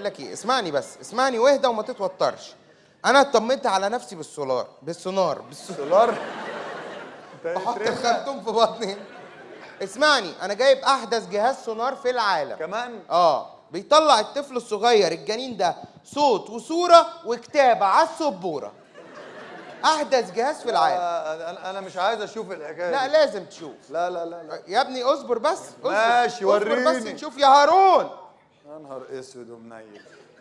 بقول لك ايه اسمعني بس اسمعني واهدى وما تتوترش انا اطمنت على نفسي بالسولار بالسونار بالسولار دولار بحط الخرطوم في بطني اسمعني انا جايب احدث جهاز سونار في العالم كمان اه بيطلع الطفل الصغير الجنين ده صوت وصوره وكتابه على السبوره احدث جهاز في العالم آه، انا انا مش عايز اشوف الحكايه لا دي. لازم تشوف لا لا لا لا يا ابني اصبر بس اصبر ماشي، اصبر بس وريني. نشوف يا هارون يا نهار اسود ومنيل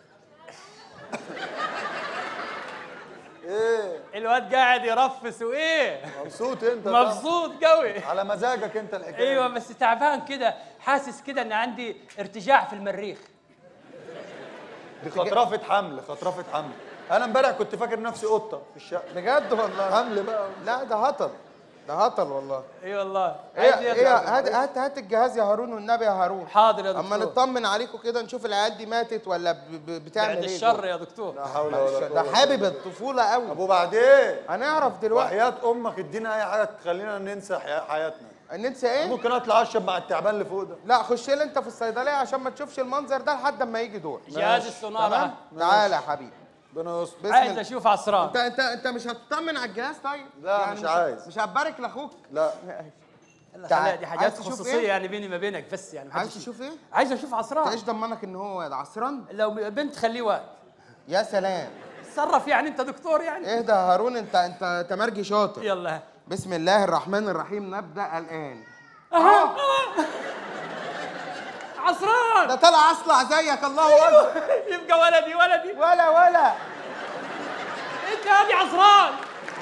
ايه الواد قاعد يرفس وايه مبسوط انت طبعا. مبسوط قوي على مزاجك انت الحكايه ايوه دي. بس تعبان كده حاسس كده ان عندي ارتجاع في المريخ دي خطرفه حمل خطرفه حمل انا امبارح كنت فاكر نفسي قطه في الشقه بجد والله حمل بقى لا ده هطل ده هطل والله اي والله ايه عايز ايه ياخد- هات هات هات الجهاز يا هارون والنبي يا هارون حاضر يا اما دكتور نطمن عليكم كده نشوف العيال دي ماتت ولا ب- ب- بتعمل بعد ايه الشر جوه. يا دكتور لا حول ولا معلش، قوه ده إلا حابب الطفوله قوي ابو بعدين هنعرف دلوقتي وحياه امك ادينا اي حاجه تخلينا ننسى حيا- حياتنا ننسى ايه ممكن اطلع اشرب مع التعبان اللي فوق ده لا خش لي انت في الصيدليه عشان ما تشوفش المنظر ده لحد اما يجي دور جهاز السونار تمام ها. تعالى يا حبيبي ربنا يستر بسم عايز الله اشوف عصران انت انت انت مش هتطمن على الجهاز طيب لا، مش عايز. مش هتبارك لاخوك لا يلا تعال. خليها دي حاجات عايز تشوف خصوصيه إيه؟ يعني بيني ما بينك بس يعني عايز محدش- تشوف ايه عايز اشوف انت عصران ايش ضمنك ان هو واد عصران لو بنت خليه واد يا سلام تصرف يعني انت دكتور يعني اهدى يا هارون انت انت تمرجي شاطر يلا بسم الله الرحمن الرحيم نبدا الان اها عصران ده طلع اصلع زيك الله اكبر يبقى ولدي ولدي ولا ولا انت هادي عصران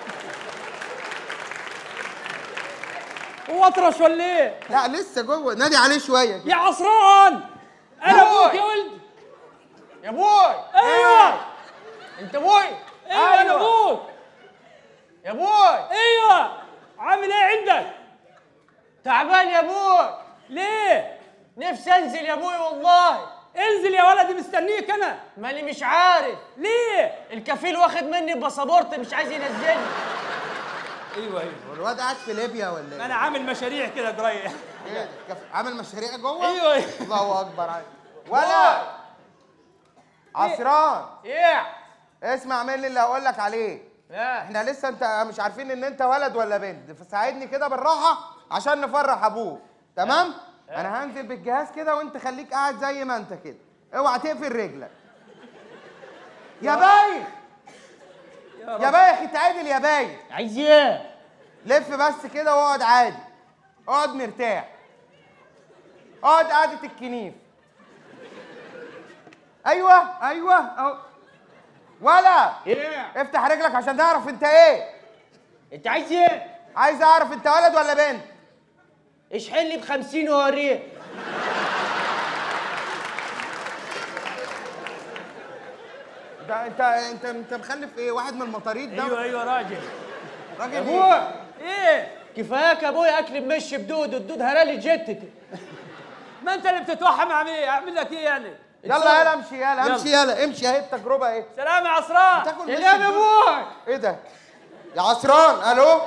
هو اطرش ولا ايه؟ لا لسه جوه نادي عليه شويه كده. يا عصران انا ابوك يا ولد يا ابوي ايوه انت ابوي ايوه انا ابوك يا ابوي ايوه عامل ايه عندك؟ تعبان يا ابوي ليه؟ نفسي انزل يا ابوي والله انزل يا ولدي مستنيك انا ماني مش عارف ليه؟ الكفيل واخد مني الباسبورت مش عايز ينزلني ايوه ايوه الواد قاعد في ليبيا ولا ايه؟ انا عامل مشاريع كده قريب ايه ده؟ كف- عامل مشاريع جوه؟ ايوه ايوه الله اكبر عليك ولا عصران ايه اسمع مني اللي هقول لك عليه لا احنا لسه انت مش عارفين ان انت ولد ولا بنت فساعدني كده بالراحه عشان نفرح ابوك تمام انا هنزل بالجهاز كده وانت خليك قاعد زي ما انت كده اوعى تقفل رجلك يا بايخ يا بايخ اتعدل يا بايخ عايز ايه لف بس كده واقعد عادي اقعد مرتاح اقعد قعدة الكنيف ايوه ايوه اهو ولا ايه افتح رجلك عشان تعرف انت ايه انت عايز ايه عايز اعرف انت ولد ولا بنت اشحن لي ب 50 ووريه ده انت انت انت مخلف ايه واحد من المطاريد ده ايوه ايوه راجل راجل يا ايه ابوي ايه؟ كفاياك يا ابوي اكل بمشي بدود الدود هرالي جتتي ما انت اللي بتتوحم اعمل ايه؟ اعمل لك ايه يعني؟ يلا يلا امشي يلا يلا. امشي يلا امشي اهي التجربه اهي سلام يا عصران تاكل يا مش يا الدود. ابوي ايه ده يا عصران الو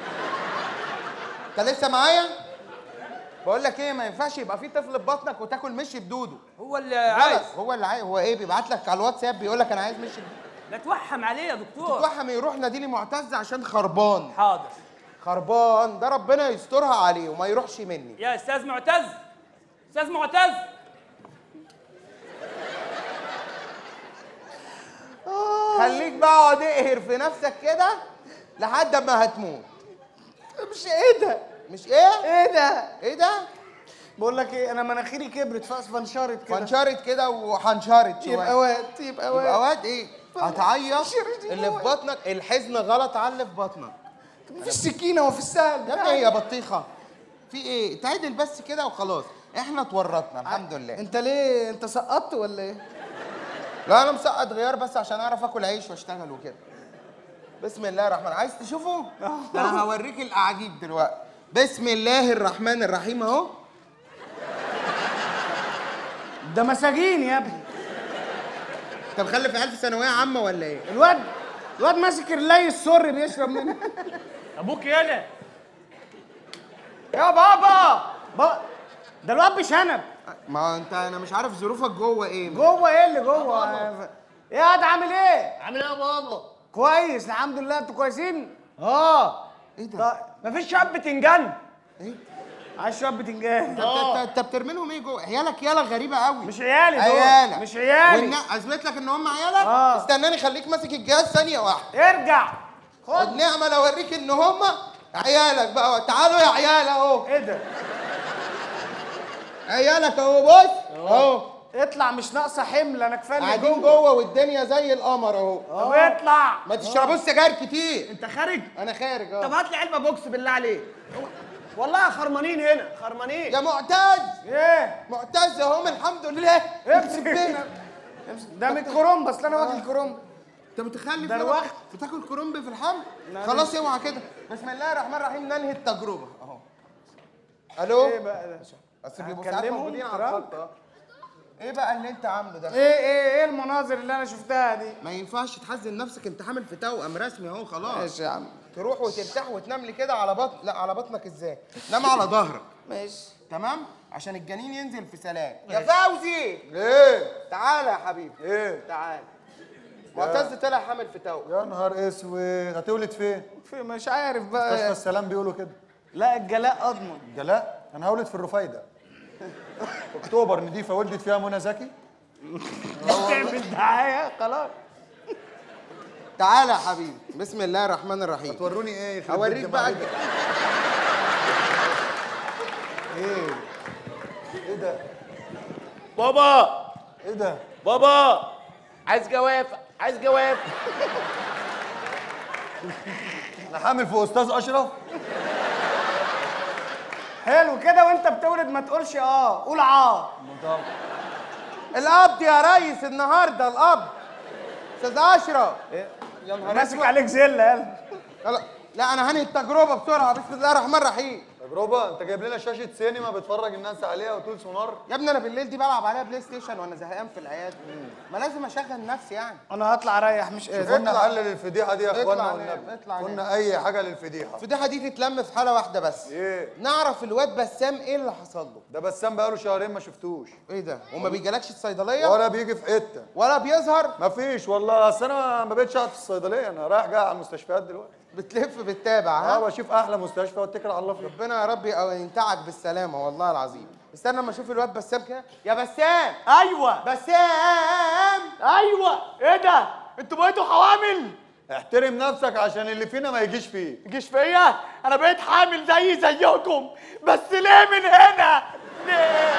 انت لسه معايا بقول لك ايه ما ينفعش يبقى في طفل في بطنك وتاكل مشي بدوده هو اللي عايز عايز هو اللي عايز هو ايه بيبعت لك على الواتساب بيقول لك انا عايز مشي بدوده لا توحم عليه يا دكتور تتوحم يروح ناديلي معتز عشان خربان حاضر خربان ده ربنا يسترها عليه وما يروحش مني يا استاذ معتز استاذ معتز خليك بقى اقعد اقهر في نفسك كده لحد ما هتموت مش ايه ده مش ايه ايه ده ايه ده بقول لك ايه انا مناخيري كبرت فانشرت كده فانشرت كده وحنشرت شويه يبقى واد يبقى واد يبقى واد ايه هتعيط شريتي اللي في جوه. بطنك الحزن غلط على اللي في بطنك مفيش سكينه وفي السهل يا ابني ايه يا بطيخه في ايه تعدل بس كده وخلاص احنا اتورطنا الحمد لله انت ليه انت سقطت ولا ايه لا انا مسقط غيار بس عشان اعرف اكل عيش واشتغل وكده بسم الله الرحمن عايز تشوفه ده انا هوريك الاعاجيب دلوقتي بسم الله الرحمن الرحيم اهو ده مساجين يا ابني انت مخلف عيال في ثانويه عامه ولا ايه الواد الواد ماسك رلاي السر بيشرب منه ابوك يالا يا بابا با... ده الواد بشنب ما انت انا مش عارف ظروفك جوه ايه جوه ايه اللي جوه يا واد عامل ايه عامل ايه يا بابا؟ كويس الحمد لله انتوا كويسين اه ايه ده طيب مفيش شاب بتنجان ايه عايز شاب بتنجان انت انت انت بترمي لهم ايه جوه عيالك يالا غريبه قوي مش عيالي دول عيالك مش عيالي والنا- اثبت لك ان هم عيالك آه. استناني خليك ماسك الجهاز ثانيه واحده ارجع خد خد نعمه لو اوريك ان هم عيالك بقى تعالوا يا عيال اهو ايه ده عيالك اهو بص اهو اطلع مش ناقصه حمل انا كفايه اللي قاعدين جوه والدنيا زي القمر اهو طب اطلع ما تشربوش سجاير كتير انت خارج انا خارج طب اه هات لي علبه بوكس بالله عليك والله خرمانين هنا خرمانين يا معتز ايه معتز اهو الحمد لله امسك ربنا. ده من الكرومب اصل انا واكل كرومب انت متخلف ده يلا. الوقت. بتاكل كرنب في الحمل لا، خلاص اوعى كده بسم الله الرحمن الرحيم ننهي التجربه اهو الو ايه بقى ده اصل بيبقوا ساعات هتكلمهم موجودين على ترامب؟ الخط اه ايه بقى اللي انت عامله ده ايه ايه ايه المناظر اللي انا شفتها دي ما ينفعش تحزن نفسك انت حامل في توأم رسمي اهو خلاص ماشي يا عم تروح وترتاح وتنام لي كده على بطن لا على بطنك ازاي نام على ظهرك ماشي تمام عشان الجنين ينزل في سلام يا فوزي ايه تعالى يا حبيبي ايه تعالى معتز طلع حامل في توأم يا نهار اسود هتولد فين في مش عارف مستشفى بقى السلام بيقولوا كده لا الجلاء اضمن جلاء انا هولد في الرفايده اكتوبر نضيفه ولدت فيها منى زكي تعمل دعايه خلاص تعالى يا حبيبي بسم الله الرحمن الرحيم توروني ايه يخرب اوريك بيت بقى دماغك. ايه ايه ده بابا ايه ده بابا عايز جواف عايز جواف انا حامل في استاذ اشرف حلو كده وانت بتولد ما تقولش اه قول اه القبض يا ريس النهارده القبض استاذ اشرف يا نهار ماسك اسود عليك زله يلا يلا. لا انا هنهي التجربه بسرعه بسم الله الرحمن الرحيم تجربه انت جايب لنا شاشه سينما بتفرج الناس عليها وتقول سونار يا ابني انا بالليل دي بلعب عليها بلاي ستيشن وانا زهقان في العياده ما لازم اشغل نفسي يعني انا هطلع اريح مش قادر قلنا اطلع. حل للفضيحه دي يا اطلع اخوانا نام، والنبي اطلع نام. قلنا اي حاجه للفضيحه الفضيحه دي تتلم في حاله واحده بس ايه نعرف الواد بسام ايه اللي حصل له ده بسام بقاله شهرين ما شفتوش ايه ده وما بيجالكش الصيدليه ولا بيجي في حته ولا بيظهر مفيش والله اصل انا ما بقتش قاعد في الصيدليه انا رايح جاي على المستشفيات دلوقتي بتلف بتتابع اه ها بشوف احلى مستشفى واتكل على الله فيه ربنا يا رب ينتعك بالسلامه والله العظيم استنى اما اشوف الواد بسام كده يا بسام ايوه بسام ايوه ايه ده انتوا بقيتوا حوامل احترم نفسك عشان اللي فينا ما يجيش فيه جيش فيا انا بقيت حامل زي زيكم بس ليه من هنا ليه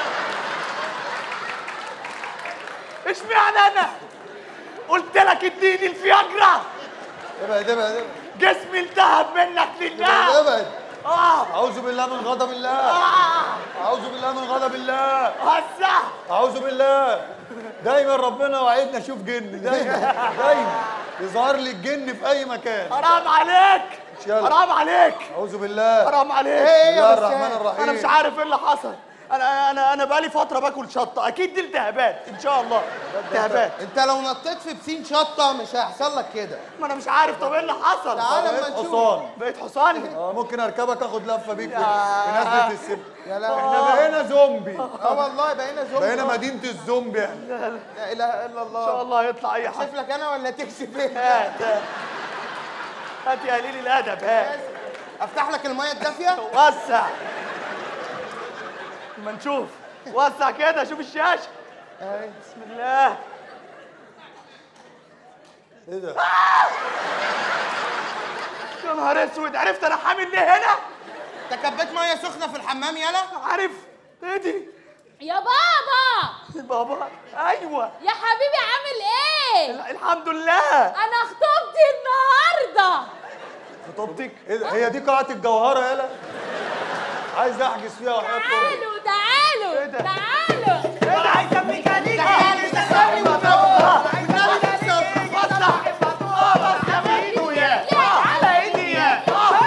اشمعنى انا قلت لك اديني الفياجرا ابعد ابعد ابعد جسمي التهب منك ابعد لله ابعد اه اعوذ بالله من غضب الله اه اعوذ بالله من غضب الله هسه اعوذ بالله دايما ربنا وعدنا اشوف جن دايما دايما يظهر لي الجن في اي مكان حرام عليك يلا. حرام عليك اعوذ بالله حرام عليك ايه بسم يا الله بسام؟ الرحمن الرحيم انا مش عارف ايه اللي حصل انا انا انا بقالي فتره باكل شطه اكيد دي التهابات ان شاء الله التهابات انت لو نطيت في بسين شطه مش هيحصل لك كده ما انا مش عارف طب ايه اللي حصل تعالى بقيت اما نشوف حصان بقيت حصان اه ممكن اركبك اخد لفه بيك في في نزله السب يا لا احنا بقينا زومبي اه والله بقينا زومبي بقينا مدينه الزومبي احنا لا اله الا ان شاء الله الله يطلع اي حاجه اكشف لك انا ولا تكشف انت هات هات يا قليل الادب هات افتح لك الميه الدافيه وسع ما نشوف وسع كده شوف الشاشه بسم الله ايه ده يا نهار اسود عرفت انا حامل ليه هنا انت كبيت ميه سخنه في الحمام يالا عارف ايه دي يا بابا بابا ايوه يا حبيبي عامل ايه ال- الحمد لله انا خطوبتي النهارده خطوبتك ايه ده هي دي قاعه الجوهره يالا عايز احجز فيها وحياه امي تعالوا تعالوا ده؟ تعالوا ايه ده عايز ميكانيكا على ايدي يا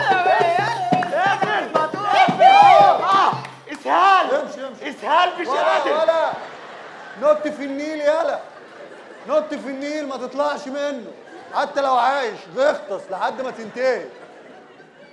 اسهال امشي امشي اسهال مش ولا قادر ولا نط في النيل يالا نط في النيل ما تطلعش منه حتى لو عايش غطس لحد ما تنتهي